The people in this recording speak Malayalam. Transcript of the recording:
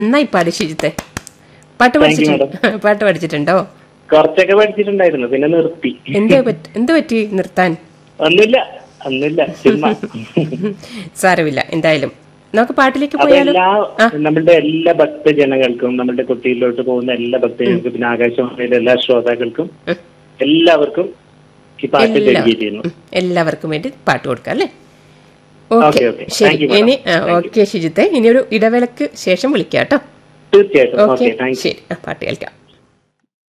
നന്നായി പാടി ഷിജിത്തെ പാട്ട് Thank you, പഠിച്ചിട്ടുണ്ട് പാട്ട് പഠിച്ചിട്ടുണ്ടോ കുറച്ചൊക്കെ പഠിച്ചിട്ടുണ്ടായിരുന്നു പിന്നെ നിർത്തി എന്ത് പറ്റി എന്ത് പറ്റി നിർത്താൻ ഒന്നുമില്ല ഒന്നുമില്ല ചുമ്മാ സാരമില്ല എന്തായാലും നമുക്ക് പാട്ടിലേക്ക് അപ്പൊ പോയാലോ എല്ലാ ആ. നമ്മളുടെ എല്ലാ ഭക്തജനങ്ങൾക്കും നമ്മളുടെ കുട്ടിയിലോട്ട് പോകുന്ന എല്ലാ ഭക്തജനങ്ങൾക്കും പിന്നെ ആകാശവാണിയിലെ എല്ലാ ശ്രോതാക്കൾക്കും ഉം. എല്ലാവർക്കും ഈ പാട്ട് എല്ലാ- ഡെഡിക്കേറ്റ് ചെയ്യുന്നു ഉം. എല്ലാവർക്കും വേണ്ടി പാട്ട് കൊടുക്കാം അല്ലേ Okay, ഓക്കെ okay. ശരി Thank you, madam. ഇനി Thank you. ഓക്കെ ഷിജിത്തെ ഇനി ഒരു ഇടവേളക്ക് ശേഷം വിളിക്കാം കേട്ടോ തീർച്ചയായിട്ടും ഓക്കെ ഓക്കെ താങ്ക് യു ശരി ആ, പാട്ട് കേൾക്കാം